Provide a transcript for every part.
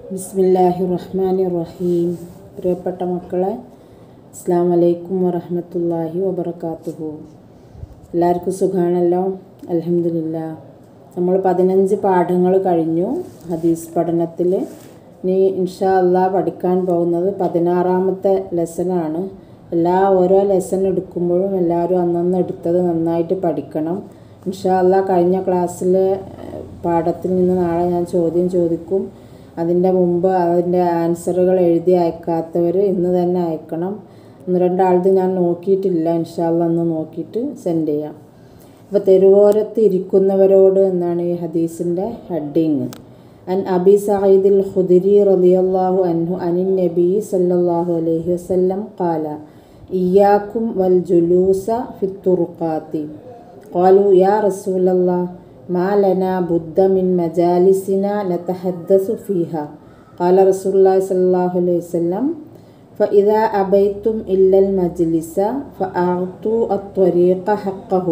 ബിസ്മില്ലാഹി റഹ്മാനി റഹീം പ്രിയപ്പെട്ട മക്കളെ അസ്സാം വലൈക്കും വറഹമത്തല്ലാഹി വബർക്കാത്തുഹു എല്ലാവർക്കും സുഖമാണല്ലോ അലഹമില്ല നമ്മൾ പതിനഞ്ച് പാഠങ്ങൾ കഴിഞ്ഞു ഹദീസ് പഠനത്തിൽ ഇനി ഇൻഷാ അള്ളാ പഠിക്കാൻ പോകുന്നത് പതിനാറാമത്തെ ലെസനാണ് എല്ലാ ഓരോ ലെസൺ എടുക്കുമ്പോഴും എല്ലാവരും അന്നന്ന് എടുത്തത് നന്നായിട്ട് പഠിക്കണം ഇൻഷാ അള്ളാ കഴിഞ്ഞ ക്ലാസ്സിലെ പാഠത്തിൽ നിന്ന് നാളെ ഞാൻ ചോദ്യം ചോദിക്കും അതിൻ്റെ മുമ്പ് അതിൻ്റെ ആൻസറുകൾ എഴുതി അയക്കാത്തവർ ഇന്ന് തന്നെ അയക്കണം ഒന്ന് രണ്ടാളത് ഞാൻ നോക്കിയിട്ടില്ല ഇൻഷാല്ല ഒന്ന് നോക്കിയിട്ട് സെൻഡ് ചെയ്യാം അപ്പോൾ തെരുവോരത്ത് ഇരിക്കുന്നവരോട് എന്നാണ് ഈ ഹദീസിൻ്റെ ഹെഡിങ് അൻ അബി സഈദിൽ ഖുദരി റളിയല്ലാഹു അൻഹു അനിൻ നബി സല്ലല്ലാഹു അലൈഹി വസല്ലം ഖാല ഇയ്യാക്കും വൽ ജുലൂസ ഫിത്തുറുഖാത്തി قالوا يا رسول الله ما لنا بد من مجالسنا نتحدث فيها قال رسول الله صلى الله عليه وسلم فإذا أبيتم إلا المجلس فأعطوا الطريق حقه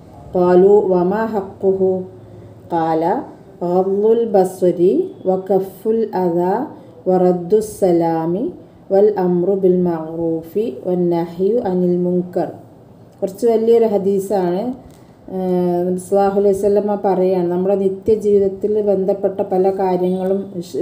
قالوا وما حقه قال غض البصر وكف الأذى ورد السلام والأمر بالمعروف والنهي عن المنكر കുറച്ച് വലിയൊരു ഹദീസാണ് നബ്സ്ലാഹു അലൈഹി സ്വലമ പറയുകയാണ് നമ്മുടെ നിത്യജീവിതത്തിൽ ബന്ധപ്പെട്ട പല കാര്യങ്ങളും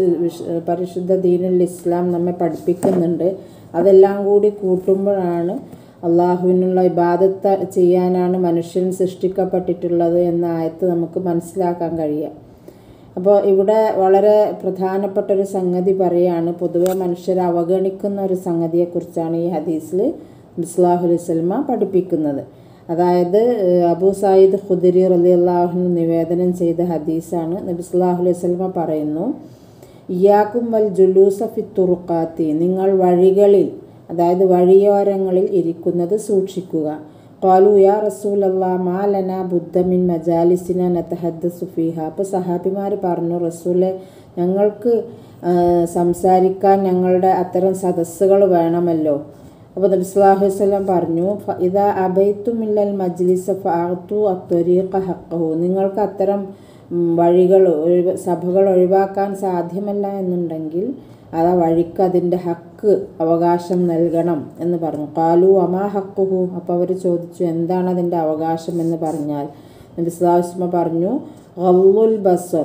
പരിശുദ്ധ ദീനുൽ ഇസ്ലാം നമ്മെ പഠിപ്പിക്കുന്നുണ്ട് അതെല്ലാം കൂടി കൂട്ടുമ്പോഴാണ് അള്ളാഹുവിനുള്ള ഇബാദത്ത് ചെയ്യാനാണ് മനുഷ്യൻ സൃഷ്ടിക്കപ്പെട്ടിട്ടുള്ളത് എന്ന ആയത്ത് നമുക്ക് മനസ്സിലാക്കാൻ കഴിയുക അപ്പോൾ ഇവിടെ വളരെ പ്രധാനപ്പെട്ട ഒരു സംഗതി പറയുകയാണ് പൊതുവെ മനുഷ്യരെ അവഗണിക്കുന്ന ഒരു സംഗതിയെക്കുറിച്ചാണ് ഈ ഹദീസിൽ ബിസ്ലാഹു അലൈഹി സ്വലമ പഠിപ്പിക്കുന്നത് അതായത് അബൂ സായിദ് ഖുദരി റലി അള്ളാഹു നിവേദനം ചെയ്ത ഹദീസാണ് നബി സ്വല്ലാഹു അലൈഹി സ്വലമ പറയുന്നു ഇയാക്കും വൽ ജുലൂസ ഫി തുറുക്കാത്തി നിങ്ങൾ വഴികളിൽ അതായത് വഴിയോരങ്ങളിൽ ഇരിക്കുന്നത് സൂക്ഷിക്കുക കാലു യാ റസൂൽ അള്ളാ മാലന ബുദ്ധമിൻ മജാലിസിന നത്തഹദ്ദ ഫീഹ അപ്പോൾ സഹാബിമാർ പറഞ്ഞു റസൂലെ ഞങ്ങൾക്ക് സംസാരിക്കാൻ ഞങ്ങളുടെ അത്തരം സദസ്സുകൾ വേണമല്ലോ അപ്പോൾ നബി സ്വല്ലാഹു വസ്ലം പറഞ്ഞു ഇതാ അബൈത്തുമില്ലൽ മജ്ലിസ് ഫാത്തു അത്വരീഖ ഹക്കഹു നിങ്ങൾക്ക് അത്തരം വഴികൾ ഒഴിവ് സഭകൾ ഒഴിവാക്കാൻ സാധ്യമല്ല എന്നുണ്ടെങ്കിൽ അത് ആ വഴിക്ക് അതിൻ്റെ ഹക്ക് അവകാശം നൽകണം എന്ന് പറഞ്ഞു കാലു അമാ ഹക്കുഹു അപ്പോൾ അവർ ചോദിച്ചു എന്താണ് അതിൻ്റെ അവകാശം എന്ന് പറഞ്ഞാൽ നബി സ്വലാസ്മ പറഞ്ഞു ഗള്ളുൽ ബസർ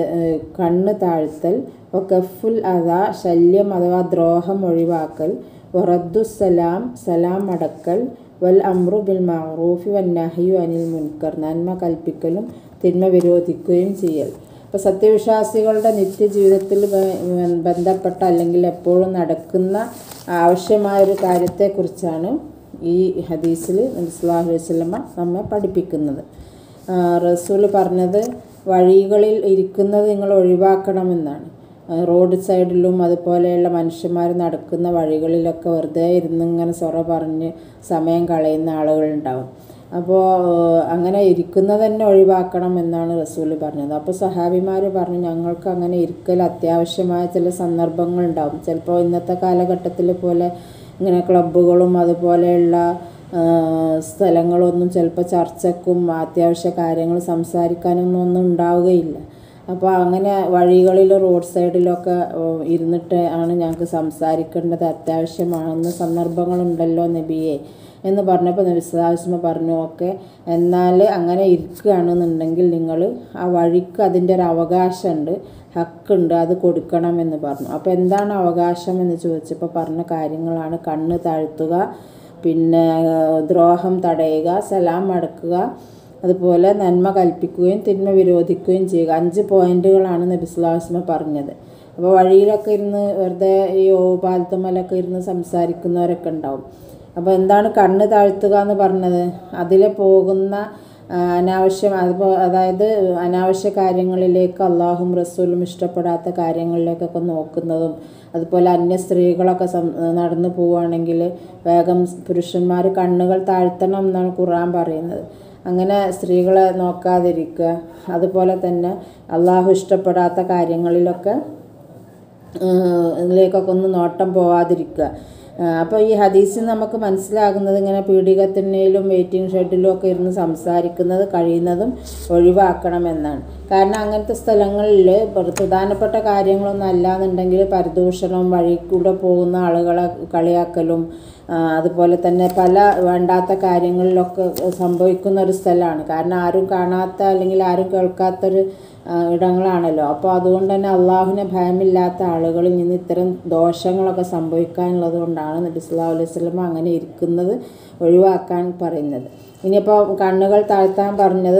കണ്ണ് താഴ്ത്തൽ കഫുൽ അത ശല്യം അഥവാ ദ്രോഹം ഒഴിവാക്കൽ വറദ്ദുസലാം സലാം അടക്കൽ വൽ അമ്രു ബിൽ മഅറൂഫി വൻ നഹിയു അനിൽ മുൻകർ നന്മ കൽപ്പിക്കലും തിന്മ വിരോധിക്കുകയും ചെയ്യൽ അപ്പോൾ സത്യവിശ്വാസികളുടെ നിത്യജീവിതത്തിൽ ബന്ധപ്പെട്ട അല്ലെങ്കിൽ എപ്പോഴും നടക്കുന്ന ആവശ്യമായ ഒരു കാര്യത്തെക്കുറിച്ചാണ് ഈ ഹദീസിൽ നബിസ്ലാഹു അലൈഹി സ്വലമ നമ്മെ പഠിപ്പിക്കുന്നത് റസൂൽ പറഞ്ഞത് വഴികളിൽ ഇരിക്കുന്നത് നിങ്ങൾ ഒഴിവാക്കണമെന്നാണ് റോഡ് സൈഡിലും അതുപോലെയുള്ള മനുഷ്യന്മാർ നടക്കുന്ന വഴികളിലൊക്കെ വെറുതെ ഇരുന്ന് ഇങ്ങനെ സൊറ പറഞ്ഞ് സമയം കളയുന്ന ആളുകളുണ്ടാവും അപ്പോൾ അങ്ങനെ ഇരിക്കുന്നത് തന്നെ ഒഴിവാക്കണം എന്നാണ് റസൂൽ പറഞ്ഞത് അപ്പോൾ സഹാബിമാർ പറഞ്ഞു ഞങ്ങൾക്ക് അങ്ങനെ ഇരിക്കൽ അത്യാവശ്യമായ ചില സന്ദർഭങ്ങളുണ്ടാവും ചിലപ്പോൾ ഇന്നത്തെ കാലഘട്ടത്തിൽ പോലെ ഇങ്ങനെ ക്ലബ്ബുകളും അതുപോലെയുള്ള സ്ഥലങ്ങളൊന്നും ചിലപ്പോൾ ചർച്ചക്കും അത്യാവശ്യ കാര്യങ്ങൾ സംസാരിക്കാനൊന്നും ഒന്നും ഉണ്ടാവുകയില്ല അപ്പോൾ അങ്ങനെ വഴികളിൽ റോഡ് സൈഡിലൊക്കെ ഇരുന്നിട്ട് ആണ് ഞങ്ങൾക്ക് സംസാരിക്കേണ്ടത് അത്യാവശ്യമാണെന്ന് സന്ദർഭങ്ങളുണ്ടല്ലോ നബിയെ എന്ന് പറഞ്ഞപ്പോൾ നബി സ്വലാസ്മ പറഞ്ഞു ഓക്കെ എന്നാൽ അങ്ങനെ ഇരിക്കുകയാണെന്നുണ്ടെങ്കിൽ നിങ്ങൾ ആ വഴിക്ക് അതിൻ്റെ ഒരു അവകാശമുണ്ട് ഹക്കുണ്ട് അത് കൊടുക്കണമെന്ന് പറഞ്ഞു അപ്പോൾ എന്താണ് അവകാശം എന്ന് ചോദിച്ചപ്പോൾ പറഞ്ഞ കാര്യങ്ങളാണ് കണ്ണ് താഴ്ത്തുക പിന്നെ ദ്രോഹം തടയുക സലാം അടക്കുക അതുപോലെ നന്മ കൽപ്പിക്കുകയും തിന്മ വിരോധിക്കുകയും ചെയ്യുക അഞ്ച് പോയിന്റുകളാണ് നബിസ്ലാസ്മ പറഞ്ഞത് അപ്പോൾ വഴിയിലൊക്കെ ഇരുന്ന് വെറുതെ ഈ ഓ പാലത്തുമലൊക്കെ ഇരുന്ന് സംസാരിക്കുന്നവരൊക്കെ ഉണ്ടാവും അപ്പോൾ എന്താണ് കണ്ണ് താഴ്ത്തുക എന്ന് പറഞ്ഞത് അതിൽ പോകുന്ന അനാവശ്യം അതിപ്പോൾ അതായത് അനാവശ്യ കാര്യങ്ങളിലേക്ക് അള്ളാഹും റസൂലും ഇഷ്ടപ്പെടാത്ത കാര്യങ്ങളിലേക്കൊക്കെ നോക്കുന്നതും അതുപോലെ അന്യ സ്ത്രീകളൊക്കെ നടന്നു പോവുകയാണെങ്കിൽ വേഗം പുരുഷന്മാർ കണ്ണുകൾ താഴ്ത്തണം എന്നാണ് ഖുർആൻ പറയുന്നത് അങ്ങനെ സ്ത്രീകളെ നോക്കാതിരിക്കുക അതുപോലെ തന്നെ അള്ളാഹു ഇഷ്ടപ്പെടാത്ത കാര്യങ്ങളിലൊക്കെ ഇതിലേക്കൊക്കെ ഒന്ന് നോട്ടം പോവാതിരിക്കുക അപ്പോൾ ഈ ഹദീസിൽ നമുക്ക് മനസ്സിലാകുന്നത് ഇങ്ങനെ പീഡികത്തിനയിലും വെയിറ്റിംഗ് ഷെഡിലും ഒക്കെ ഇരുന്ന് സംസാരിക്കുന്നത് കഴിയുന്നതും ഒഴിവാക്കണമെന്നാണ് കാരണം അങ്ങനത്തെ സ്ഥലങ്ങളിൽ പ്രധാനപ്പെട്ട കാര്യങ്ങളൊന്നും അല്ലാന്നുണ്ടെങ്കിൽ പരദൂഷണം വഴി കൂടെ പോകുന്ന ആളുകളെ കളിയാക്കലും ആ, അതുപോലെ തന്നെ പല വേണ്ടാത്ത കാര്യങ്ങളിലൊക്കെ സംഭവിക്കുന്ന ഒരു സ്ഥലമാണ് കാരണം ആരും കാണാത്ത അല്ലെങ്കിൽ ആരും കേൾക്കാത്തൊരു ആ, ഇടങ്ങളാണല്ലോ അപ്പോൾ അതുകൊണ്ട് തന്നെ അള്ളാഹുവിനെ ഭയമില്ലാത്ത ആളുകളിൽ നിന്ന് ഇത്തരം ദോഷങ്ങളൊക്കെ സംഭവിക്കാനുള്ളത് കൊണ്ടാണ് നബി സല്ലല്ലാഹു അലൈഹി വസല്ലം അങ്ങനെ ഇരിക്കുന്നത് ഒഴിവാക്കാൻ പറയുന്നത് ഇനിയിപ്പോൾ കണ്ണുകൾ താഴ്ത്താൻ പറഞ്ഞത്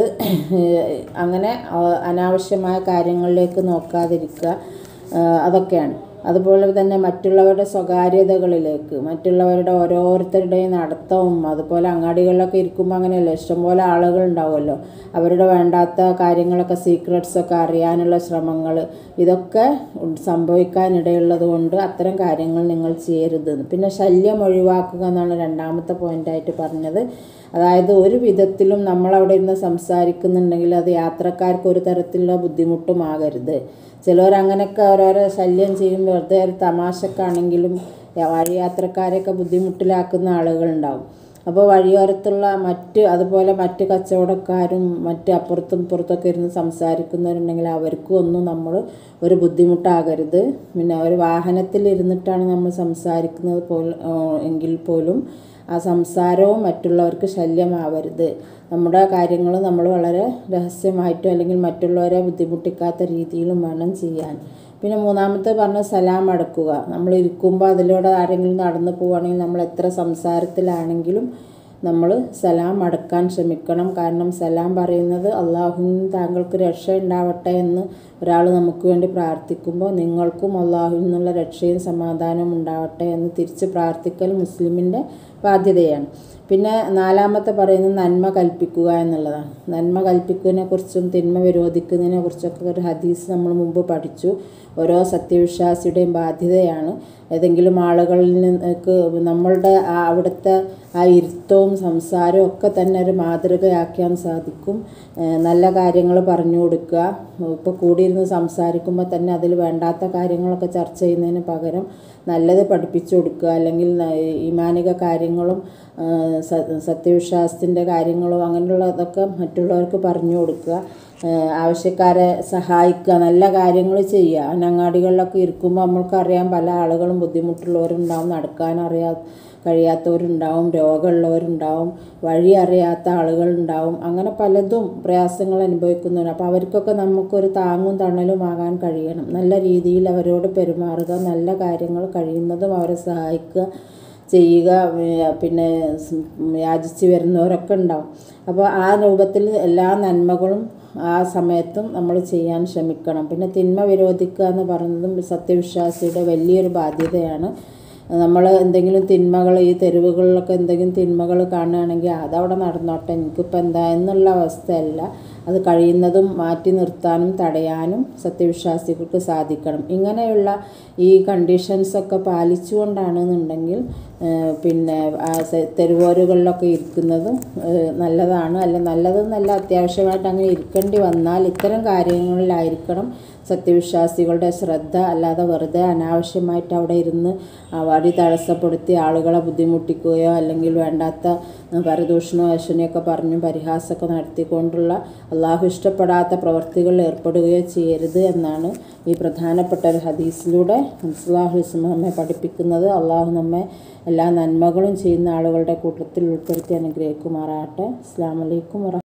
അങ്ങനെ ആ, അനാവശ്യമായ കാര്യങ്ങളിലേക്ക് നോക്കാതിരിക്കുക ആ, അതൊക്കെയാണ് അതുപോലെ തന്നെ മറ്റുള്ളവരുടെ സ്വകാര്യതകളിലേക്ക് മറ്റുള്ളവരുടെ ഓരോരുത്തരുടെയും നടത്തവും അതുപോലെ അങ്ങാടികളിലൊക്കെ ഇരിക്കുമ്പോൾ അങ്ങനെയല്ല ഇഷ്ടംപോലെ ആളുകൾ ഉണ്ടാവുമല്ലോ അവരുടെ വേണ്ടാത്ത കാര്യങ്ങളൊക്കെ സീക്രട്സൊക്കെ അറിയാനുള്ള ശ്രമങ്ങൾ ഇതൊക്കെ സംഭവിക്കാനിടയുള്ളത് കൊണ്ട് അത്തരം കാര്യങ്ങൾ നിങ്ങൾ ചെയ്യരുത് പിന്നെ ശല്യം ഒഴിവാക്കുക എന്നാണ് രണ്ടാമത്തെ പോയിൻ്റായിട്ട് പറഞ്ഞത് അതായത് ഒരു വിധത്തിലും നമ്മളവിടെ ഇരുന്ന് സംസാരിക്കുന്നുണ്ടെങ്കിൽ അത് യാത്രക്കാർക്ക് ഒരു തരത്തിലുള്ള ബുദ്ധിമുട്ടുമാകരുത് ചിലവർ അങ്ങനെയൊക്കെ ഓരോരോ ശല്യം ചെയ്യും വെറുതെ ഒരു തമാശക്കാണെങ്കിലും വഴിയാത്രക്കാരെയൊക്കെ ബുദ്ധിമുട്ടിലാക്കുന്ന ആളുകളുണ്ടാവും അപ്പോൾ വഴിയോരത്തുള്ള മറ്റ് അതുപോലെ മറ്റ് കച്ചവടക്കാരും മറ്റ് അപ്പുറത്തും ഇപ്പുറത്തൊക്കെ ഇരുന്ന് സംസാരിക്കുന്നവരുണ്ടെങ്കിൽ അവർക്കും ഒന്നും നമ്മൾ ഒരു ബുദ്ധിമുട്ടാകരുത് പിന്നെ ഒരു വാഹനത്തിൽ ഇരുന്നിട്ടാണ് നമ്മൾ സംസാരിക്കുന്നത് പോൽ എങ്കിൽ പോലും ആ സംസാരവും മറ്റുള്ളവർക്ക് ശല്യമാവരുത് നമ്മുടെ കാര്യങ്ങൾ നമ്മൾ വളരെ രഹസ്യമായിട്ടോ അല്ലെങ്കിൽ മറ്റുള്ളവരെ ബുദ്ധിമുട്ടിക്കാത്ത രീതിയിലും വേണം ചെയ്യാൻ പിന്നെ മൂന്നാമത്തെ പറഞ്ഞ സലാം അടക്കുക നമ്മൾ ഇരിക്കുമ്പോൾ അതിലൂടെ ആരെങ്കിലും നടന്നു പോവുകയാണെങ്കിൽ നമ്മൾ എത്ര സംസാരത്തിലാണെങ്കിലും നമ്മൾ സലാം അടക്കാൻ ശ്രമിക്കണം കാരണം സലാം പറയുന്നത് അള്ളാഹുവിന് താങ്കൾക്ക് രക്ഷ ഉണ്ടാവട്ടെ എന്ന് ഒരാൾ നമുക്ക് വേണ്ടി പ്രാർത്ഥിക്കുമ്പോൾ നിങ്ങൾക്കും അള്ളാഹുവിൽ നിന്നുള്ള രക്ഷയും സമാധാനവും ഉണ്ടാവട്ടെ എന്ന് തിരിച്ച് പ്രാർത്ഥിക്കൽ മുസ്ലിമിൻ്റെ ബാധ്യതയാണ് പിന്നെ നാലാമത്തെ പറയുന്നത് നന്മ കൽപ്പിക്കുക എന്നുള്ളതാണ് നന്മ കൽപ്പിക്കുന്നതിനെ കുറിച്ചും തിന്മ വിരോധിക്കുന്നതിനെ കുറിച്ചൊക്കെ ഒരു ഹദീസ് നമ്മൾ മുമ്പ് പഠിച്ചു ഓരോ സത്യവിശ്വാസിയുടെയും ബാധ്യതയാണ് ഏതെങ്കിലും ആളുകളിൽ നിന്നൊക്കെ നമ്മളുടെ ആ അവിടുത്തെ ആ ഇരുത്തവും സംസാരവും ഒക്കെ തന്നെ ഒരു മാതൃകയാക്കാൻ സാധിക്കും ഏഹ് നല്ല കാര്യങ്ങൾ പറഞ്ഞു കൊടുക്കുക ഇപ്പോൾ കൂടിയിരുന്ന് സംസാരിക്കുമ്പോൾ തന്നെ അതിൽ വേണ്ടാത്ത കാര്യങ്ങളൊക്കെ ചർച്ച ചെയ്യുന്നതിന് പകരം നല്ലത് പഠിപ്പിച്ചു കൊടുക്കുക അല്ലെങ്കിൽ ന- ഈമാനിക കാര്യങ്ങളും ആ, സ- സത്യവിശ്വാസത്തിൻ്റെ കാര്യങ്ങളും അങ്ങനെയുള്ളതൊക്കെ മറ്റുള്ളവർക്ക് പറഞ്ഞു കൊടുക്കുക ആ, ആവശ്യക്കാരെ സഹായിക്കുക നല്ല കാര്യങ്ങൾ ചെയ്യുക അനങ്ങാടികളിലൊക്കെ ഇരിക്കുമ്പോൾ നമ്മൾക്കറിയാം പല ആളുകളും ബുദ്ധിമുട്ടുള്ളവരുണ്ടാവും നടക്കാനറിയാ കഴിയാത്തവരുണ്ടാവും രോഗമുള്ളവരുണ്ടാവും വഴി അറിയാത്ത ആളുകളുണ്ടാവും അങ്ങനെ പലതും പ്രയാസങ്ങൾ അനുഭവിക്കുന്നവർ അപ്പോൾ അവർക്കൊക്കെ നമുക്കൊരു താങ്ങും തണലും ആകാൻ കഴിയണം നല്ല രീതിയിൽ അവരോട് പെരുമാറുക നല്ല കാര്യങ്ങൾ കഴിയുന്നതും അവരെ സഹായിക്കുക ചെയ്യുക ഏ, പിന്നെ സ് യാചിച്ച് വരുന്നവരൊക്കെ ഉണ്ടാവും അപ്പോൾ ആ രൂപത്തിൽ എല്ലാ നന്മകളും ആ സമയത്തും നമ്മൾ ചെയ്യാൻ ശ്രമിക്കണം പിന്നെ തിന്മ വിരോധിക്കുക എന്ന് പറയുന്നതും സത്യവിശ്വാസിയുടെ വലിയൊരു ബാധ്യതയാണ് നമ്മൾ എന്തെങ്കിലും തിന്മകൾ ഈ തെരുവുകളിലൊക്കെ എന്തെങ്കിലും തിന്മകൾ കാണുകയാണെങ്കിൽ അതവിടെ നടന്നോട്ടെ എനിക്കിപ്പോൾ എന്താ എന്നുള്ള അവസ്ഥയല്ല അത് കഴിയുന്നതും മാറ്റി നിർത്താനും തടയാനും സത്യവിശ്വാസികൾക്ക് സാധിക്കണം ഇങ്ങനെയുള്ള ഈ കണ്ടീഷൻസൊക്കെ പാലിച്ചുകൊണ്ടാണെന്നുണ്ടെങ്കിൽ ഏഹ് പിന്നെ ആ സെ- തെരുവോരങ്ങളിലൊക്കെ ഇരിക്കുന്നതും ഏഹ് നല്ലതാണ് അല്ല നല്ലതെന്നല്ല അത്യാവശ്യമായിട്ട് അങ്ങനെ ഇരിക്കേണ്ടി വന്നാൽ ഇത്തരം കാര്യങ്ങളിലായിരിക്കണം സത്യവിശ്വാസികളുടെ ശ്രദ്ധ അല്ലാതെ വെറുതെ അനാവശ്യമായിട്ട് അവിടെ ഇരുന്ന് ആ വഴി തടസ്സപ്പെടുത്തി ആളുകളെ ബുദ്ധിമുട്ടിക്കുകയോ അല്ലെങ്കിൽ വേണ്ടാത്ത ആ, പരദൂഷണോ അശ്വനെയൊക്കെ പറഞ്ഞു പരിഹാസമൊക്കെ നടത്തിക്കൊണ്ടുള്ള അള്ളാഹു ഇഷ്ടപ്പെടാത്ത പ്രവർത്തികളിൽ ഏർപ്പെടുകയോ ചെയ്യരുത് എന്നാണ് ഈ പ്രധാനപ്പെട്ട ഒരു ഹദീസിലൂടെ അള്ളാഹു നമ്മെ പഠിപ്പിക്കുന്നത് അള്ളാഹു നമ്മെ എല്ലാ നന്മകളും ചെയ്യുന്ന ആളുകളുടെ കൂട്ടത്തിൽ ഉൾപ്പെടുത്തി അനുഗ്രഹിക്കുമാറാട്ടെ അസ്സാം വലൈക്കും വറ